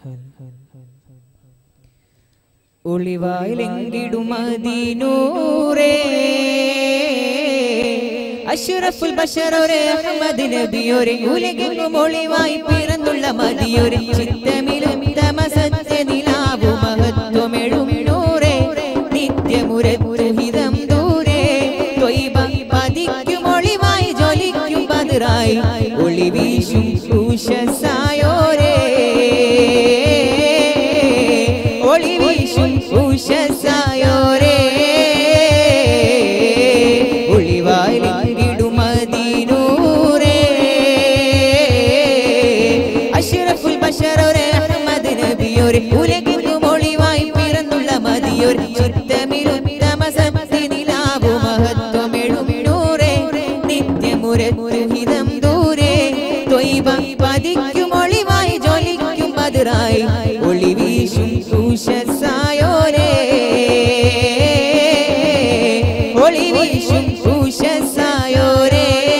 ഒളിവായിലെങ്കിടുമതിനൂറേ അഷ്റഫുൽ ബഷറൊരെ അഹമ്മദ് നബിയൊരെ ഉലകെങ്ങും ഒളിവായി പിറന്നുള്ള മതിയൊരു ചിത്തമിലും തമസത്യ നിലാവു മഹത്വമെഴും നൂറേ നിത്യമുരഹിതം ദൂരെ ത്വയ്ബ പതിക്കും ഒളിവായി ജ്വലിക്കും ബദറായി ഒളി വീശും ഉഷസായോരേ ഒളി വീശും ഉഷസായോരേ ഒളിവായിലിടുമതിനൂരേ അഷ്റഫുൽ ബഷറൊരെ അഹമ്മദ് നബിയൊരെ ഉലകെങ്ങും ഒളിവായി പിറന്നുള്ള മതിയൊരു ചുറ്റമിലും തമസത്തി നിലാവു മഹത്വമെഴും നൂറേ നിത്യമുരഹിതം ദൂരെ ത്വയ്ബ പതിക്കും ഒളിവായി ജ്വലിക്കും ബദറായി ഒളി വീശും ഉഷസായോരേ ഒളി വീശും ഉഷസായോരേ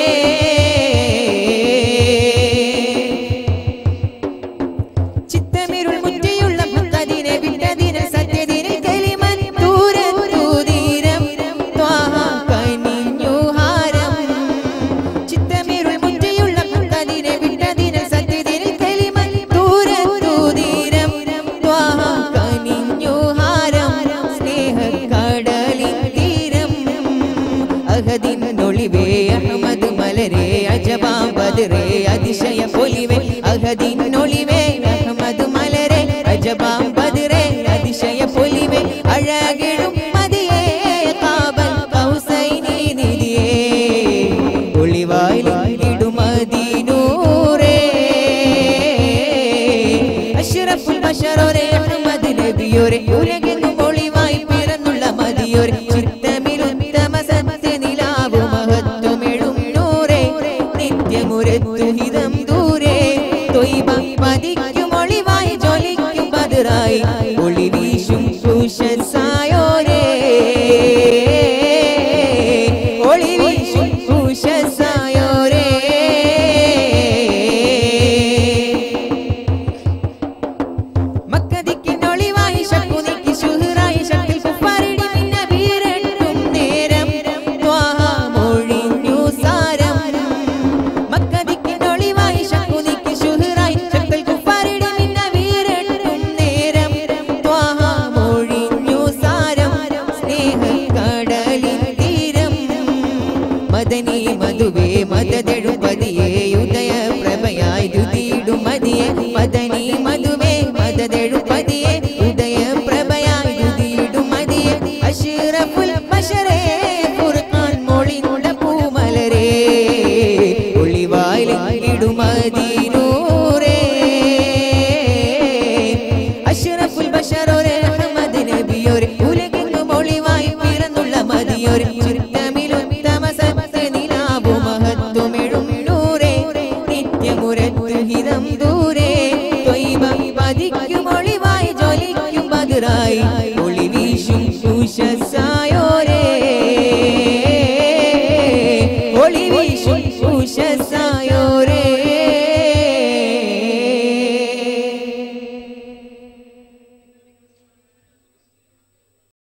ചിത്തമിരുൾ മുറ്റിയുള്ള മുത്തതിനെ വിട്ടതിന് സത്യതിന് കലിമൻ ദൂരത്തൂതീരം ത്വാഹ കനിഞ്ഞു ഹാരം ചിത്തമിരുൾ മുറ്റിയുള്ള മുത്തതിനെ വിട്ടതിന് സത്യതിന് കലിമൻ ദൂരത്തൂതീരം ത്വാഹ കനിഞ്ഞു ഹാരം സ്നേഹക്കടലിൻ തീരം അഹദിൻ നൊളിവേ അഹമ്മദ് മലരെ അജബാം ബദറേ അതിശയ പൊലിവേ അഹദിൻ നൊളിവേ അഹമ്മദ് മലരെ അജബാം ബദറേ അതിശയ പൊലിവേ അഴകിടും മതിയേ കാബൽ കൗസൈനി നിധിയേ ഒളിവായിലിടുമതിനൂറേ അഷ്റഫുൽ ബഷറൊരെ അഹമ്മദ് നബിയൊരെ ഉലകെങ്ങും ഒളിവായി പിറന്നുള്ള മതിയൊരു ചിത്തമിലും തമസത്യ നിലാവു മഹത്വമെഴും നൂറേ നിത്യമുരഹിതം ദൂരെ തൊയ്ബ പതിക്കും ഒളിവായി ജ്വലിക്കും ബദറായി ഒളി വീശും ഉഷസായോരേ ഒളി വീശും ഉഷസായോരേ മക്കതിക്കിനൊളിവായി ശക്കുനിക്ക് ശുഹറായി ശക്കിൽ കുഫാരിടി മിന്ന വീരട്ടും നേരം ത്വാഹ മൊഴിഞ്ഞു സാരം മക്കതിക്കിനൊളിവായി ശക്കുനിക്ക് ശുഹറായി ശക്കിൽ കുഫാരിടി മിന്ന വീരട്ടും നേരം ത്വാഹ മൊഴിഞ്ഞു സാരം സ്നേഹക്കടലിൻ തീരം മദനി മധുവേ മദതെഴുപതിയേ ഉദയ പ്രഭയായി ദുതിയിടും മതിയെ മദനി മധുവേ മദതെഴുപതിയേ ഉദയ പ്രഭയായി ദുതിയിടും മതിയെ അഷ്റഫുൽ ബഷറേ ഖുർആൻ മൊഴിഞ്ഞ പൂമലരേ ഒളിവായിലിടുമതിയേ